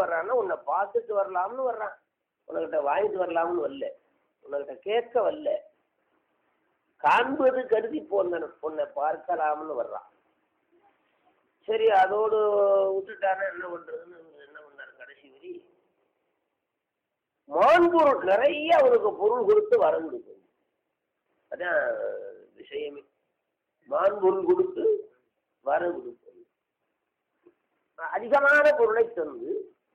வர்றான்னா உன்னை பார்த்துட்டு வரலாம்னு வர்றான் உனக்கிட்ட வாங்கிட்டு வரலாம்னு வரல உனக்கிட்ட கேட்க வரல காண்பது கருதி போந்தன உன்னை பார்க்கலாம்னு வர்றான் சரி அதோடு விட்டுட்டானா என்ன பண்றதுன்னு இவரு என்ன பண்ணாரு கடைசி வரி மான்பொருள் நிறைய அவனுக்கு பொருள் கொடுத்து வரம் கொடுக்கும் அதான் விஷயமே மான்பொருள் கொடுத்து வரம் கொடுப்பது அதிகமான பொருளை தந்து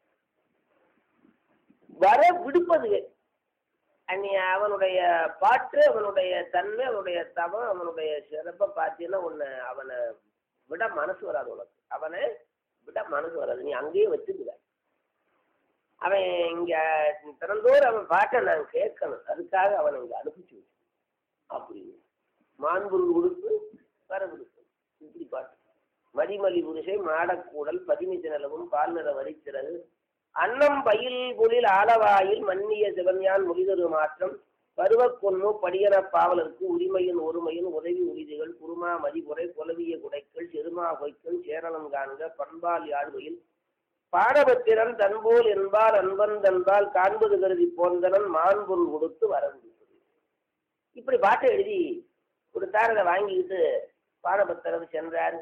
வர விடுப்பது அன்னி அவனுடைய பாட்டு அவனுடைய தன்மை அவனுடைய தவம் அவனுடைய சிறப்பை பார்த்தீங்கன்னா உன்னை அவனை விட மனசு வராது உனக்கு அவனை விட மனசு வராது நீ அங்கேயே வச்சுக்குற அவன் இங்க திறந்தோர் அவன் பாட்டை நான் கேட்கணும் அதுக்காக அவனை இங்க அனுப்பிச்சு வச்சு அப்படின்னு மாண்புருள் உடுப்பு வர உடுப்பு இப்படி பாட்டு மதிமலி புருஷை மாடக்கூடல் பதிமிச்ச நிலவும் பால் நிற வரித்திறது அன்னம் பயில் புலில் ஆலவாயில் மன்னிய சிவன்யான் முடிதரு மாற்றம் பருவக்கொன்னு படியன பாவலருக்கு உரிமையின் ஒருமையின் உதவி உரிதிகள் குருமா மதிபுரை புலவிய குடைக்கள் செருமா பொய்க்கள் சேரளம் காண்க பண்பால் யாழ்வையில் பாடபத்திரன் தன்போல் என்பால் அன்பன் தன்பால் காண்பது கருதி போந்தனன் மாண்பொருள் கொடுத்து வரவு இப்படி பாட்டை எழுதி கொடுத்தார் அதை வாங்கிக்கிட்டு பாடபத்திரர் சென்றார்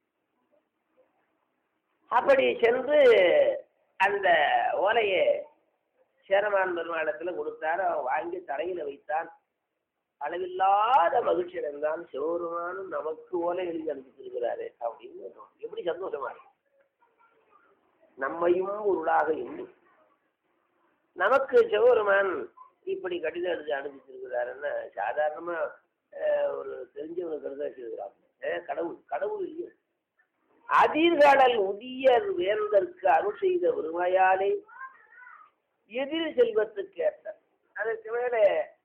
அப்படி சென்று அந்த ஓலையை சேரமான் பெருமாளத்தில் கொடுத்தார் அவன் வாங்கி தரையில வைத்தான் அளவில்லாத மகிழ்ச்சி அடைந்தான் சிவபெருமானும் நமக்கு ஓலை எழுதி அனுப்பிச்சிருக்கிறாரு அப்படின்னு எப்படி சந்தோஷமா இருக்கு நம்மையும் பொருளாக எண்ணி நமக்கு சிவபெருமான் இப்படி கடிதம் எழுதி அனுப்பிச்சிருக்கிறாருன்னா சாதாரணமா அஹ், ஒரு தெரிஞ்சவங்க கடிதம் வச்சிருக்கிறாங்க கடவுள் கடவுள் இல்லையே அதிர்கடல் உதியர் வேந்தற்கு அருள் செய்த வருமையாலே எதிர் செல்வத்துக்கு ஏற்ற அதற்கு மேலே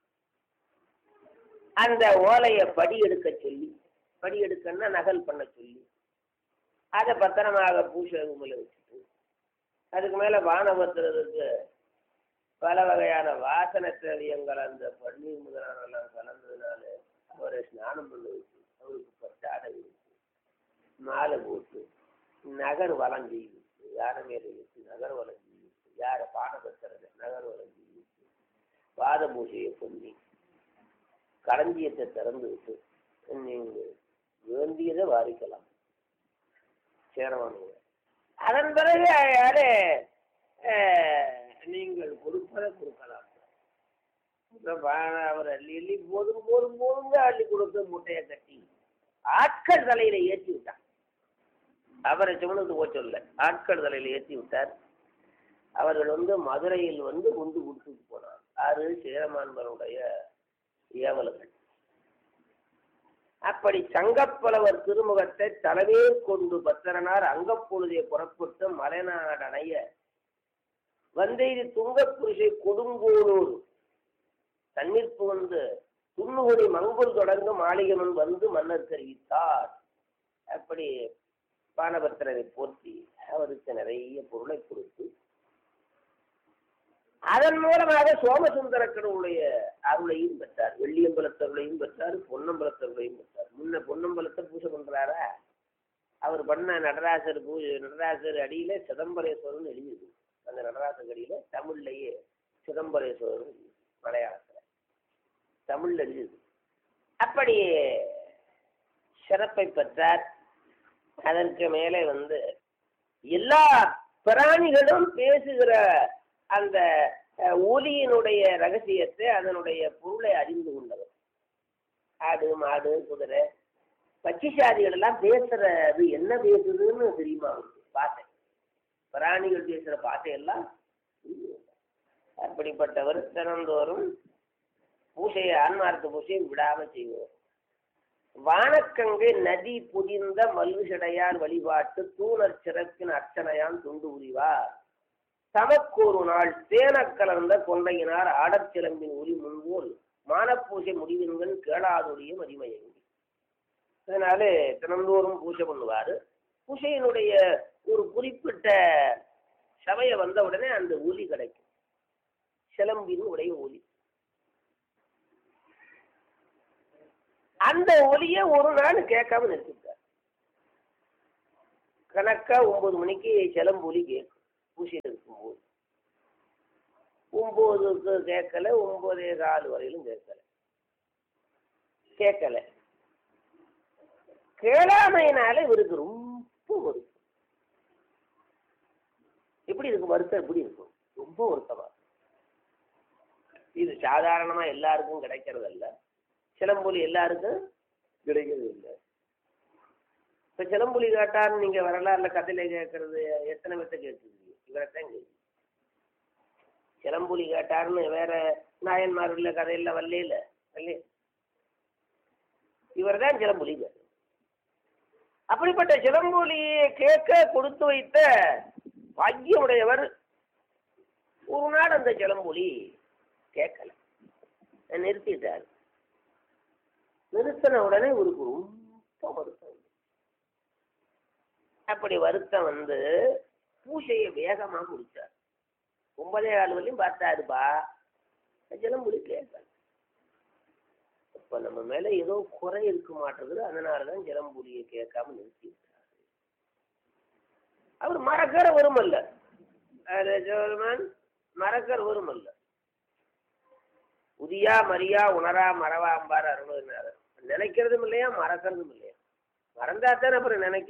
அந்த ஓலையை படி எடுக்க சொல்லி படி எடுக்கன்னா நகல் பண்ண சொல்லி அதை பத்திரமாக பூசை ரூமில் வச்சுட்டு அதுக்கு மேலே வானபத்திரத்துக்கு பல வகையான வாசனை திரவியங்கள் அந்த பன்னீர் முதலானெல்லாம் கலந்ததுனால அவரை ஸ்நானம் பண்ண வச்சு அவருக்கு பட்டாடை வச்சு மாலை போட்டு நகர் வளம் செய்வித்து யாரை மேலே வச்சு நகர் வளம் செய்வித்து யாரை பாடபத்திரத நகர் வளம் செய்வித்து பாத பூஜையை பண்ணி களஞ்சியத்தை திறந்து விட்டு நீங்கள் வேண்டியதை வாரிக்கலாம் சேரவானுங்க அதன் பிறகு யாரு அஹ், நீங்கள் கொடுப்பதை கொடுக்கலாம் அப்புறம் வா- அவர் அள்ளி அள்ளி போதும் போதும் போதுங்க அள்ளி கொடுத்து மூட்டையை கட்டி ஆட்கள் தலையில ஏற்றி விட்டான் அவரை சிவனுக்கு போக சொல்ல ஆட்கள் தலையில ஏற்றி விட்டார் அவர்கள் வந்து மதுரையில் வந்து உண்டு கொடுத்துட்டு போனார் ஆறு சேரமான்பருடைய ஏவல்கள் அப்படி சங்கப்பலவர் திருமுகத்தை தலைவே கொண்டு பத்திரனார் அங்கப்பொழுதே புறப்பட்டு மலைநாடனைய வந்தெய்தி துங்கப் புருஷை கொடுங்கோளூர் தண்ணீர் புகுந்து துண்ணுகுடி மங்குல் தொடர்ந்து மாளிகமன் வந்து மன்னர் தெரிவித்தார் அப்படி பானபத்திரரை போற்றி அவருக்கு நிறைய பொருளை கொடுத்து அதன் மூலமாக சோமசுந்தர கடவுளுடைய அருளையும் பெற்றார் வெள்ளியம்பலத்தருளையும் பெற்றார் பொன்னம்பலத்தருளையும் பெற்றார் முன்ன பொன்னம்பலத்தை பூஜை பண்றாரா அவர் பண்ண நடராசர் பூஜை நடராசர் அடியில சிதம்பரேஸ்வரன் எழுதியிருக்கு அந்த நடராசர் அடியில தமிழ்லயே சிதம்பரேஸ்வரன் எழுதியிருக்கு, மலையாளத்துல தமிழ்ல எழுதியது அப்படி சிறப்பை பெற்றார் அதற்கு மேலே வந்து எல்லா பிராணிகளும் பேசுகிற அந்த அஹ், ஒலியினுடைய ரகசியத்தை அதனுடைய பொருளை அறிந்து கொண்டவர் ஆடு மாடு குதிரை பச்சிசாதிகள் எல்லாம் பேசுறது என்ன பேசுதுன்னு தெரியுமா அவருக்கு பாட்டை பிராணிகள் பேசுற பாட்டையெல்லாம் தெரியும். அப்படிப்பட்டவர் தினந்தோறும் பூசையை ஆன்மார்த்த பூசையை விடாம செய்வார் வானக்கங்கை நதி புதிந்த மல்விசடையார் வழிபாட்டு தூணர் சிறப்பின் அர்ச்சனையான் துண்டு உரிவார் தமக்கொரு நாள் தேனக் கலர்ந்த கொண்டையினார் ஆடற் சிலம்பின் உரி முன்போல் மானப்பூசை முடிவின்கண் கேளாதுடைய மதிமயங்கி அதனால தினந்தோறும் பூஜை பண்ணுவார் பூஜையினுடைய ஒரு குறிப்பிட்ட சபையை வந்த உடனே அந்த ஒலி கிடைக்கும் சிலம்பின் உடைய ஒலி அந்த ஒலியை ஒரு நாள் கேட்காம நிறுத்திட்டார் கணக்கா ஒன்பது மணிக்கு சிலம்பு ஒலி கேட்கும் பூசையில் இருக்கும்போது ஒன்பதுக்கு கேட்கல ஒன்பதே கால் வரையிலும் கேட்கல கேட்கல கேளாமையினால இவருக்கு ரொம்ப வருத்தம் எப்படி இருக்கும் வருத்தம் எப்படி இருக்கும் ரொம்ப வருத்தமா இது சாதாரணமா எல்லாருக்கும் கிடைக்கிறது இல்ல சிலம்பொலி எல்லாருக்கும் கிடைக்கிறது இல்லை இப்ப சிலம்புலி கேட்டான்னு நீங்க வரலாறுல கதையில கேட்கறது எத்தனை பேர்த்த கேட்டுருக்கீங்க இவரைத்தான் கேட்கு சிலம்புலி கேட்டாருன்னு வேற நாயன்மார்கள் கதையில வரல வரல இவர் தான் சிலம்புலி கேட்டார் அப்படிப்பட்ட சிலம்பொலியை கேட்க கொடுத்து வைத்த பாக்கியமுடையவர் ஒரு நாள் அந்த சிலம்பொலி கேட்கல நிறுத்திட்டார் நிறுத்தின உடனே இவருக்கு ரொம்ப வருத்தம் வந்து. அப்படி வருத்தம் வந்து பூசையை வேகமா முடிச்சார் ஒன்பதே கால் வரையும் பார்த்தாருப்பா சிலம்பொலி கேட்கல இப்ப நம்ம மேல ஏதோ குறை இருக்க மாட்டேங்குது அதனாலதான் சிலம்புலியை கேட்காம நிறுத்தி விட்டாரு அவர் மறக்கிற வருமல்ல அது ஜோர்மான் மறக்கிற வருமல்ல உதியா மரியா உணரா மறவா அம்பார் அருள்னார் நினைக்கிறதும் இல்லையா மறக்கிறதும் இல்லையா மறந்தாத்தானே அப்புறம் நினைக்க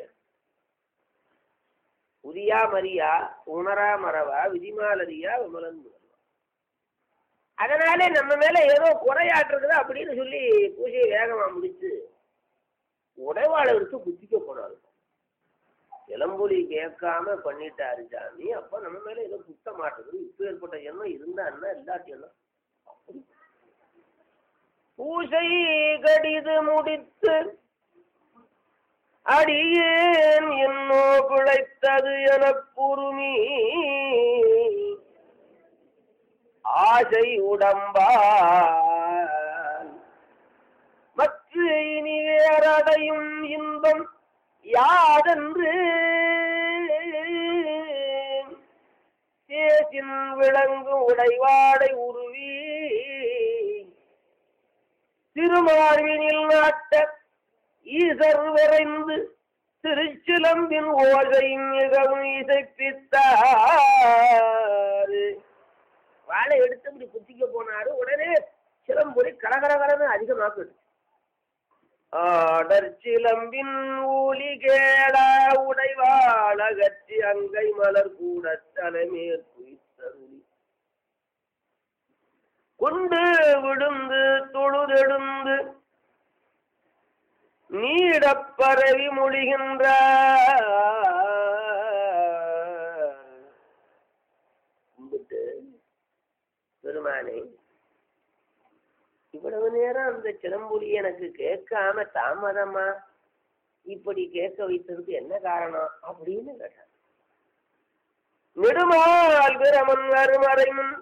உதியா மரியா உணரா மறவா விதிமாலரியா விமலன் முதல்வா அதனாலே நம்ம மேல ஏதோ குறையாட்டுறது அப்படின்னு சொல்லி பூஜையை வேகமா முடிச்சு உடைவாளை எடுத்து குத்திக்க போனாரு இளம்புலி கேட்காம பண்ணிட்டாரு சாமி அப்ப நம்ம மேல ஏதோ குத்த மாட்டுது இப்ப ஏற்பட்ட எண்ணம் இருந்தா என்ன இல்லாட்டி என்ன அப்படி. பூசை கடிது முடித்து அடியேன் என்னோ பிழைத்தது எனக் குறுமி ஆசை உடம்பால் மற்ற இனி வேறடையும் இன்பம் யாதென்று சேசின் விளங்கு உடைவாடை உருவி திருமார்வினில் நாட்ட ஈசர் விரைந்து திருச்சிலம்பின் ஓசை மிகவும் இசைப்பித்தார் வாழை எடுத்து இப்படி குத்திக்க போனாரு உடனே சிலம்பொலி கரகரகரன்னு அதிகமாக்குது ஆடர் சிலம்பின் ஊலி கேடா உடைவாளகற்றி அங்கை மலர் கூட தலைமேல் குய்த்தருளி கொண்டு விடுந்து தொழுதெடுந்து நீடப் பரவி மொழிகின்ற கும்பிட்டு பெருமானே இவ்வளவு நேரம் அந்த சிலம்புலி எனக்கு கேட்காம தாமதமா இப்படி கேட்க வைத்ததுக்கு என்ன காரணம் அப்படின்னு கேட்டான் நெடுமால் பிரமன் அருமறைமுன்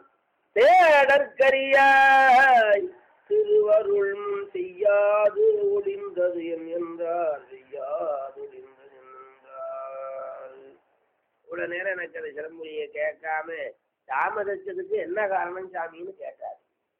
தேடற்கரியாய் திருவருள் முன் செய்யாது ஒளிந்தது என் என்றார் செய்யாது ஒளிந்தது என் என்றார் இவ்வளவு நேரம் எனக்கு அந்த சிலம்புலியை கேட்காம தாமதிச்சதுக்கு என்ன காரணம் சாமின்னு கேட்டார்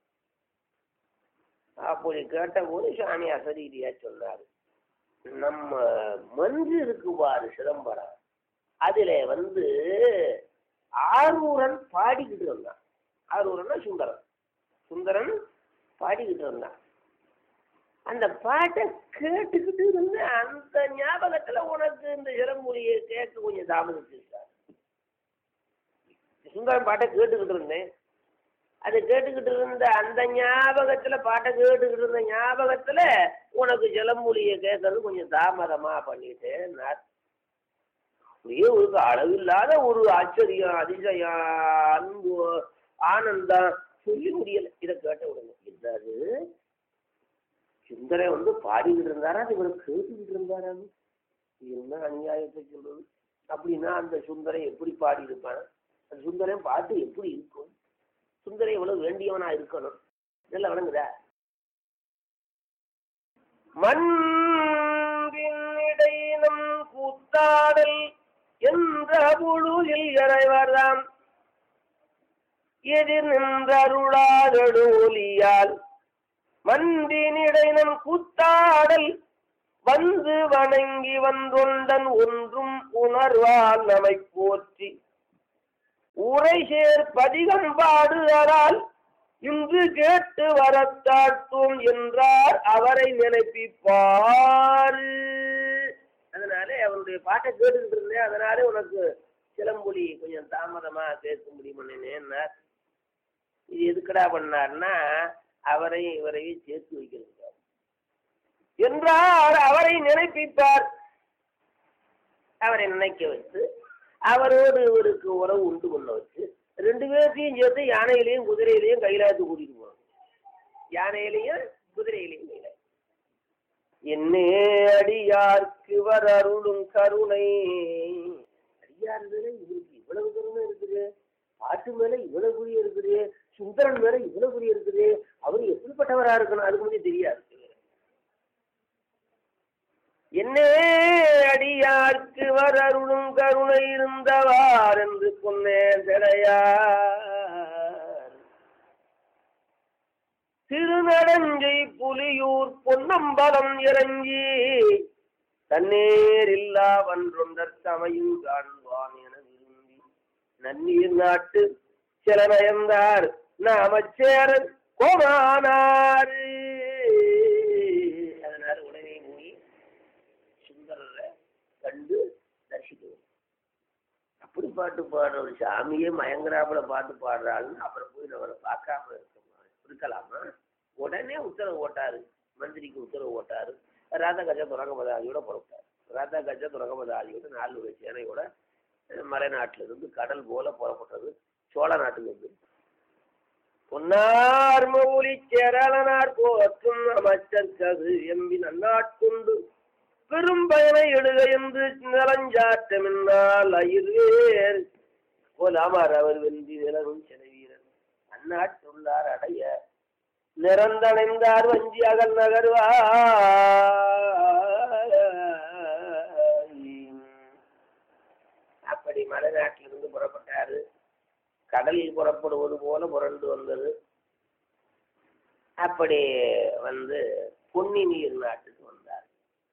அப்படி கேட்டபோது சாமி அசரீதியா சொன்னாரு நம்ம மஞ்சு இருக்கு பாரு சிதம்பரம் அதுல வந்து ஆரூரன் பாடிக்கிட்டு இருந்தான் ஆரூரன்னா சுந்தரன் சுந்தரன் பாடிக்கிட்டு இருந்தான் அந்த பாட்டை கேட்டுக்கிட்டு இருந்த அந்த ஞாபகத்துல உனக்கு இந்த சிலம்புலியை கேட்க கொஞ்சம் தாமதிச்சு சுந்தரன் பாட்டை கேட்டுக்கிட்டு இருந்தேன் அது கேட்டுக்கிட்டு இருந்த அந்த ஞாபகத்துல பாட்டை கேட்டுக்கிட்டு இருந்த ஞாபகத்துல உனக்கு சிலம்புலியை கேட்கறது கொஞ்சம் தாமதமா பண்ணிட்டேன் நான் அப்படியே ஒரு அளவில்லாத ஒரு ஆச்சரியம் அதிசயம் அன்பு ஆனந்தம் சொல்லி முடியல இதை கேட்ட உடனே என்னது சுந்தரை வந்து பாடிக்கிட்டு இருந்தாரா அது இவரை கேட்டுக்கிட்டு இருந்தாரா என்ன அநியாயத்தை சொல்றது அப்படின்னா அந்த சுந்தரை எப்படி பாடி இருப்பான் அந்த சுந்தரன் பாட்டு எப்படி இருக்கும் சுந்தரை எவ்வளவு வேண்டியவனா இருக்கணும் இதெல்லாம் வணங்குதா மண்பின்னிடையினம் கூத்தாடல் என்ற பொழுதில் இறைவராம் எதிர் நின்றருளாதடு ஒலியால் மன்பினிடைனம் கூத்தாடல் வந்து வணங்கி வந்தொண்டன் ஒன்றும் உணர்வால் நம்மை போற்றி உரை சேர் பதிகம் பாடுதலால் இன்று கேட்டு வரத்தாட்டும் என்றார் அவரை நினைப்பிப்பார் அதனாலே அவருடைய பாட்டை கேட்டுக்கிட்டு இருந்தேன் அதனாலே உனக்கு சிலம்பொலி கொஞ்சம் தாமதமா கேட்க முடியுமன்னேன்னார் இது எதுக்குடா பண்ணார்னா அவரையும் இவரையும் சேர்த்து வைக்கிறது என்றார் அவரை நினைப்பிப்பார் அவரை நினைக்க வச்சு அவரோடு இவருக்கு உறவு உண்டு பண்ண வச்சு ரெண்டு பேர்த்தையும் சேர்த்து யானையிலையும் குதிரையிலையும் கைலாயத்து கூட்டிட்டு போகணும் யானையிலையும் குதிரையிலையும் கைலாயம் என்னே அடியார்க்கு வர் அருளும் கருணை அடியார் மேல இவருக்கு இவ்வளவு கருணை இருக்குது பாட்டு மேல இவ்வளவு குறி இருக்குது சுந்தரன் மேல இவ்வளவு குறி இருக்குது அவர் எப்படிப்பட்டவரா இருக்கணும் அதுக்கு முன்னாடி தெரியாது என்னே அடியார்க்கு வர் அருளும் கருணை இருந்தவார் என்று சொன்னேன் கிடையார் திருநடஞ்சை புலியூர் பொன்னம்பலம் இறங்கி தன்னேரில்லா வன்றொண்டர் சமையும் காண்பான் என விரும்பி நன்னீர் நாட்டு சில நயந்தார் நாமச்சேரன் கோமானாரு அதனால உடனே போய் சுந்தரரை கண்டு தரிசிக்கணும் அப்படி பாட்டு பாடுற ஒரு சாமியே மயங்கராப்புல பாட்டு பாடுறாள்னு அப்புறம் போய் நம்மளை பார்க்காம இருக்கமா இருக்கலாமா உடனே உத்தரவு ஓட்டாரு மந்திரிக்கு உத்தரவு ஓட்டாரு ராதா கஜா துரங்கபதாதியோட புறப்பட்டார் ராதா கஜா துரங்கபதாதியோட நாலு சேனையோட மலைநாட்டில இருந்து கடல் போல புறப்பட்டது சோழ நாட்டுக்கு இருந்து பொன்னார் மௌலி சேரலனார் போற்றும் அமைச்சர் கது எம்பி நன்னாட்கொண்டு பெரும் பயனை எழுத என்று நலஞ்சாட்டமின்னால் அயிர்வேர் போலாமார் அவர் வென்றி நிலரும் செலவீரன் அந்நாட்டுள்ளார் அடைய நிறந்தடைந்தார் வஞ்சி அகல் நகர்வா அப்படி மலைநாட்டிலிருந்து புறப்பட்டாரு கடலில் புறப்படுவது போல புரண்டு வந்தது அப்படி வந்து பொன்னி நீர் நாட்டுக்கு வந்தார்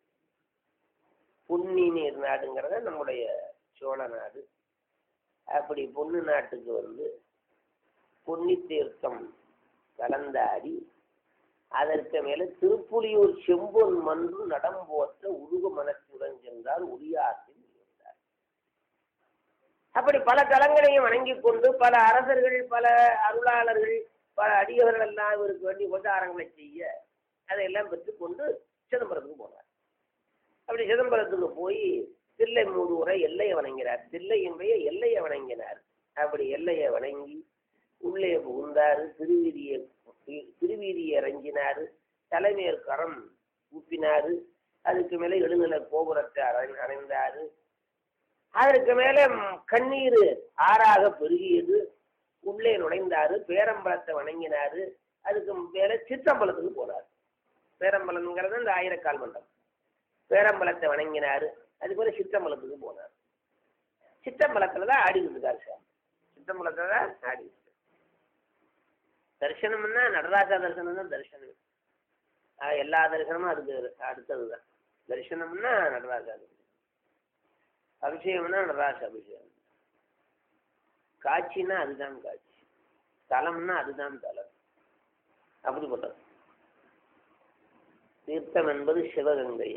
பொன்னி நீர் நாடுங்கிறத நம்முடைய சோழ நாடு அப்படி பொண்ணு நாட்டுக்கு வந்து பொன்னி தீர்த்தம் கலந்தாடி அதற்கு மேல திருப்புலியூர் செம்பொன் மன்று நடம்போற்ற உருக மனத்துடன் சென்றார் உரியாற்றில் இருந்தார் அப்படி பல தலங்களையும் வணங்கி கொண்டு பல அரசர்கள் பல அருளாளர்கள் பல அடியவர்கள் எல்லாம் இவருக்கு வேண்டிய உபச்சாரங்களை செய்ய அதையெல்லாம் பெற்றுக்கொண்டு சிதம்பரத்துக்கு போனார் அப்படி சிதம்பரத்துக்கு போய் தில்லை மூடு உரை எல்லையை வணங்கினார் தில்லையினுடைய எல்லையை வணங்கினார் அப்படி எல்லையை வணங்கி உள்ளே புகுந்தாரு திருவீதியை திருவீதியை இறங்கினாரு தலைமையர் கரம் ஊப்பினாரு அதுக்கு மேல எழுநில கோபுரத்தை அறை அடைந்தாரு அதற்கு மேல கண்ணீர் ஆறாக பெருகியது உள்ளே நுழைந்தாரு பேரம்பலத்தை வணங்கினாரு அதுக்கு மேல சிற்றம்பலத்துக்கு போனார் பேரம்பலம்ங்கிறது இந்த ஆயிரக்கால் மண்டபம் பேரம்பலத்தை வணங்கினாரு அதுக்கு மேல சிற்றம்பலத்துக்கு போனார் சிற்றம்பலத்துல தான் ஆடிக்கிட்டு இருக்காரு சார் சிற்றம்பலத்துல தான் ஆடிக்கிட்டு தரிசனம்னா நடராஜா தரிசனம் தான் தரிசனம் ஆஹ் எல்லா தரிசனமும் அதுக்கு அடுத்தது தான் தரிசனம்னா நடராஜா தரிசனம் அபிஷேகம்னா நடராஜ அபிஷேகம் காட்சின்னா அதுதான் காட்சி தலம்னா அதுதான் தலம் அப்படிப்பட்டது தீர்த்தம் என்பது சிவகங்கை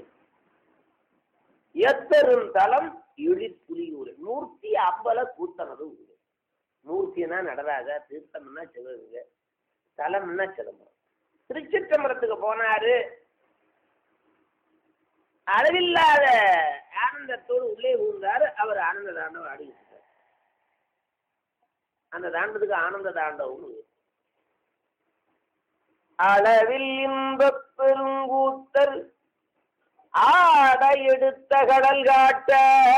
எத்தரும் தலம் எழிற் புலியூர் மூர்த்தி அம்பல கூத்தனது ஊர் மூர்த்தினா நடராஜா தீர்த்தம்னா சிவகங்கை தலம்னா சிதம்பரம் திருச்சிற்றம்பலத்துக்கு போனாரு அளவில்லாத ஆனந்தத்தோடு உள்ளே ஊர்ந்தாரு அவர் ஆனந்த தாண்டவம் ஆடிக்கிட்டு இருக்காரு. அந்த தாண்டத்துக்கு ஆனந்த தாண்டவம் அளவில் இன்பப் பெருங்கூத்தல் ஆட எடுத்த கடல் காட்ட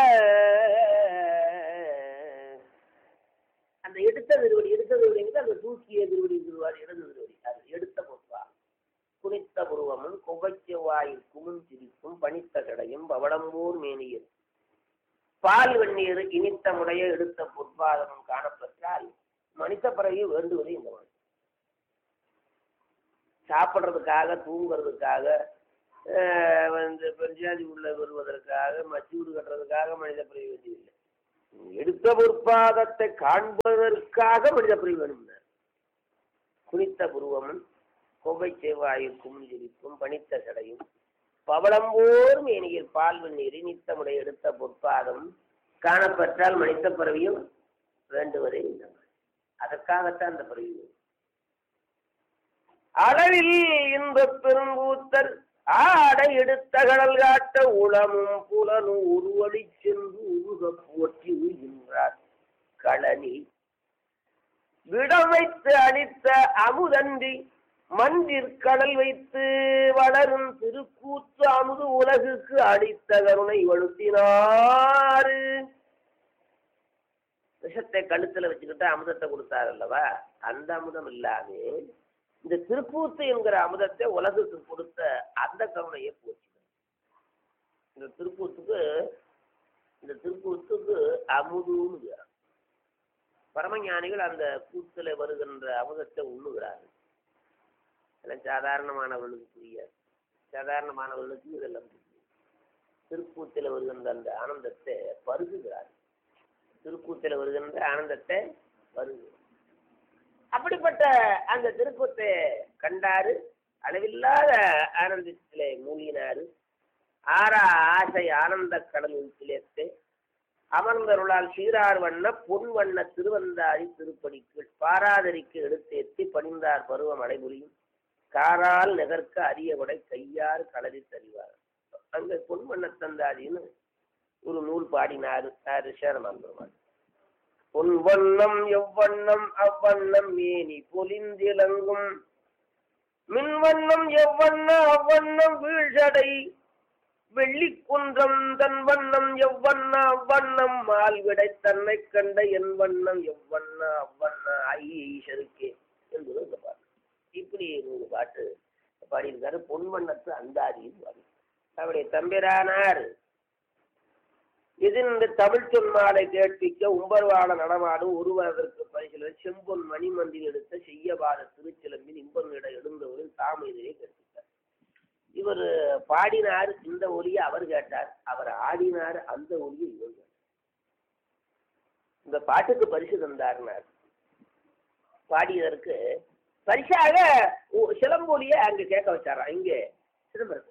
அந்த எடுத்த திருவடி எடுத்த திருவடிங்கிறது அந்த தூக்கிய திருவடி திருவாடி இடது திருவடி அது எடுத்த பொறுப்பா குனித்த புருவமும் குவைச்ச வாயில் குமுன் சிரிப்பும் பனித்த கடையும் பவளம்பூர் மேனியில் பால் வெந்நீர் இனித்த முடைய எடுத்த பொற்பாதமும் காணப்பெற்றால் மனித பிறகு வேண்டுவது இந்த மாதிரி சாப்பிட்றதுக்காக தூங்குறதுக்காக ஆஹ் வந்து பெருஞ்சாதி உள்ள வருவதற்காக மச்சூடு கட்டுறதுக்காக மனித பிறகு வேண்டியதில்லை எடுத்த பொற்பாதத்தை காண்பதற்காக மனித பிரிவு வேணும் குனித்த புருவமும் கொவ்வை செவ்வாயுக்கும் ஜிரிக்கும் பனித்த சடையும் பவளம்போர் மேனியில் பால் வெந்நீர் நித்தமுடைய எடுத்த பொற்பாதம் காணப்பட்டால் மனித பிறவியும் வேண்டுவதே இந்த அதற்காகத்தான் அந்த பிறவி வேணும். அளவில் இன்பப் பெருங்கூத்தர் ஆடை எடுத்த கடல் காட்ட உளமும் புலனும் உருவழி சென்று உருக போற்றி உயிர்கின்றார் களனி விடம் வைத்து அளித்த அமுதன்றி மன்றிற் கடல் வைத்து வளரும் திருக்கூத்து அமுது உலகுக்கு அளித்த கருணை வழுத்தினாரு விஷத்தை கழுத்துல வச்சுக்கிட்டு அமுதத்தை கொடுத்தார் அல்லவா அந்த அமுதம் இல்லாம இந்த திருப்பூத்து என்கிற அமுதத்தை உலகுக்கு கொடுத்த அந்த கருணையை போச்சு இந்த திருப்பூத்துக்கு இந்த திருப்பூத்துக்கு அமுதுன்னு பேர். பரமஞானிகள் அந்த கூத்துல வருகின்ற அமுதத்தை உண்ணுகிறார்கள் இதெல்லாம் சாதாரணமானவர்களுக்கு புரியாது சாதாரணமானவர்களுக்கு இதெல்லாம் புரியும் திருக்கூத்தில் வருகின்ற அந்த ஆனந்தத்தை பருகுகிறார்கள் திருக்கூத்தில் வருகின்ற ஆனந்தத்தை பருகு அப்படிப்பட்ட அந்த திருக்கூத்தை கண்டாரு அளவில்லாத ஆனந்தத்திலே மூழ்கினாரு ஆறா ஆசை ஆனந்த கடல் உச்சிலேத்து அமர்ந்தருளால் சீரார் வண்ண பொன் வண்ண திருவந்தாரி திருப்படிக்கு பாராதரிக்கு எடுத்தேத்தி பணிந்தார் பருவம் அடைபுரியும் காரால் நெகர்க்க அரிய கொடை கையார் களறி தறிவார் அங்க பொன் வண்ண தந்தாரின்னு ஒரு நூல் பாடினாரு யாரு சேரமான் பெருமாள் பொன் வண்ணம் எவ்வண்ணம் அவ்வண்ணம் மேனி பொலிந்திலங்கும் மின் வண்ணம் எவ்வண்ணம் அவ்வண்ணம் வீழ்சடை வெள்ளிக்குன்றம் தன் வண்ணம் எவ்வண்ண அவ்வண்ணம் மால்விடை தன்னை கண்ட என் வண்ணம் எவ்வண்ண அவ்வண்ண ஐ ஈஸ்வருக்கே என்பது இந்த பாட்டு இப்படி ஒரு பாட்டு பாடியிருக்காரு பொன் வண்ணத்து அந்தாதின்னு பாடி அவருடைய தம்பிரானார் இது இந்த தமிழ் சொன்மாலை கேட்பிக்க உம்பர்வாட நடமாடும் ஒருவரதற்கு பரிசில செம்பொன் மணிமந்தில் எடுத்த செய்யபாத திருச்சிலம்பின் இம்பனிட எழுந்தவரின் தாமையிலே கேட்பித்தார் இவர் பாடினார் இந்த ஒலியை அவர் கேட்டார் அவர் ஆடினார் அந்த ஒலியை இவர் கேட்டார் இந்த பாட்டுக்கு பரிசு தந்தார்னார் பாடியதற்கு பரிசாக ஒ- சிலம்பொலியை அங்க கேட்க வச்சாராம் இங்கே சிதம்பரத்தில்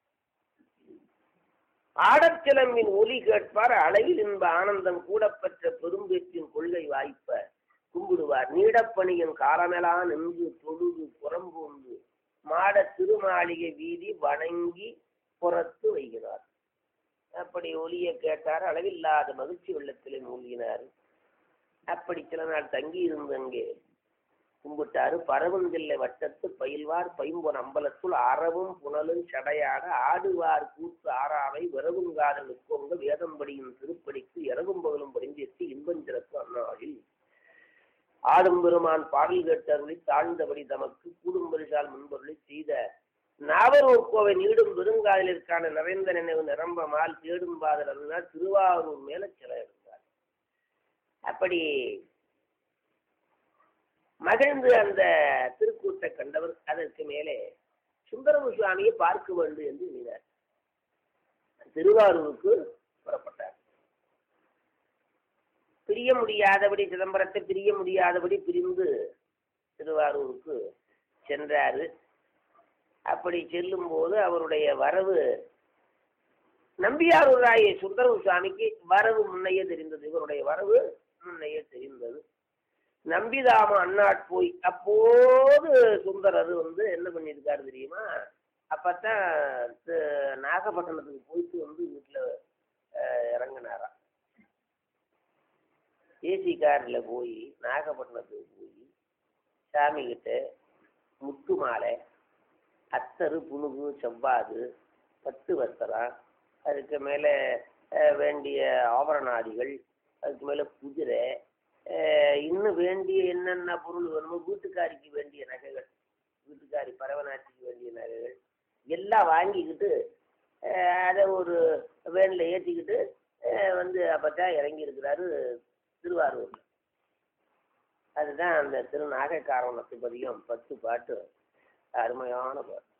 ஆடற் சிலம்பின் ஒலி கேட்பார் அளவில் இன்ப ஆனந்தம் கூடப்பெற்ற பெரும்பேற்றின் கொள்கை வாய்ப்ப கும்பிடுவார் நீடப்பணியின் காலமெல்லாம் நின்று தொழுது புறம்பூந்து மாட திருமாளிகை வீதி வணங்கி புறத்து வைகிறார் அப்படி ஒலியை கேட்டார் அளவில்லாத மகிழ்ச்சி வெள்ளத்திலே மூழ்கினார் அப்படி சில நாள் தங்கி இருந்து அங்கே கும்பிட்டாரு பரவந்தில்லை வட்டத்து பயில்வார் பைம்பொன் அம்பலத்துள் அறவும் புனலும் சடையாட ஆடுவார் கூத்து ஆறாவை விரவும் காதல் உட்கொங்க வேதம்படியின் திருப்படிக்கு இரவும் பகலும் படிந்தேற்றி இன்பஞ்சிறப்பு அந்நாளில் ஆடும் பெருமான் பாடல் கேட்டருளி தாழ்ந்தபடி தமக்கு கூடும் பரிசால் முன்பொருளி செய்த நாவரூர் கோவை நீடும் பெருங்காதலிற்கான நிறைந்த நினைவு நிரம்ப மால் தேடும் பாதல் அருளார் திருவாரூர் மேல சில எடுத்தார் அப்படி மகிழ்ந்து அந்த திருக்கூத்தை கண்டவர் அதற்கு மேலே சுந்தரமு சுவாமியை பார்க்க வேண்டும் என்று எண்ணினார் திருவாரூருக்கு புறப்பட்டார் பிரிய முடியாதபடி சிதம்பரத்தை பிரிய முடியாதபடி பிரிந்து திருவாரூருக்கு சென்றாரு அப்படி செல்லும்போது அவருடைய வரவு நம்பியாரூராய சுந்தரமு சுவாமிக்கு வரவு முன்னையே தெரிந்தது இவருடைய வரவு முன்னையே தெரிந்தது நம்பிதாம அண்ணாட் போய் அப்போது சுந்தரர் வந்து என்ன பண்ணியிருக்காரு தெரியுமா அப்பத்தான் தி- நாகப்பட்டினத்துக்கு போயிட்டு வந்து வீட்டில் இறங்கினாராம் ஏசி காரில் போய் நாகப்பட்டினத்துக்கு போய் சாமி கிட்ட முத்து மாலை அத்தரு புனுகு செவ்வாது பட்டு வஸ்திரம் அதுக்கு மேலே வேண்டிய ஆபரணாதிகள் அதுக்கு மேலே குதிரை அஹ், இன்னும் வேண்டிய என்னென்ன பொருள் வேணுமோ வீட்டுக்காரிக்கு வேண்டிய நகைகள் வீட்டுக்காரி பரவநாட்டிக்கு வேண்டிய நகைகள் எல்லாம் வாங்கிக்கிட்டு அஹ், அதை ஒரு வேனில் ஏற்றிக்கிட்டு அஹ், வந்து அப்போ தான் இறங்கி இருக்கிறாரு திருவாரூரில் அதுதான் அந்த திருநாகைக்காரவனத்து பதிகம் பத்து பாட்டு அருமையான பாட்டு